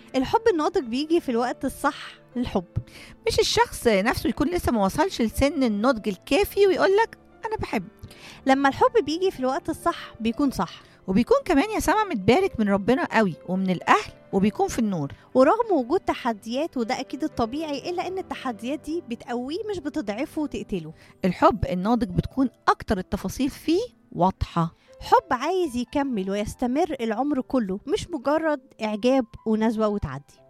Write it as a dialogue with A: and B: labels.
A: الحب الناضج بيجي في الوقت الصح للحب
B: مش الشخص نفسه يكون لسه ما وصلش لسن النضج الكافي ويقول لك انا بحب
A: لما الحب بيجي في الوقت الصح بيكون صح
B: وبيكون كمان يا سما متبارك من ربنا قوي ومن الاهل وبيكون في النور
A: ورغم وجود تحديات وده اكيد الطبيعي الا ان التحديات دي بتقويه مش بتضعفه وتقتله
B: الحب الناضج بتكون اكتر التفاصيل فيه واضحه
A: حب عايز يكمل ويستمر العمر كله مش مجرد اعجاب ونزوه وتعدي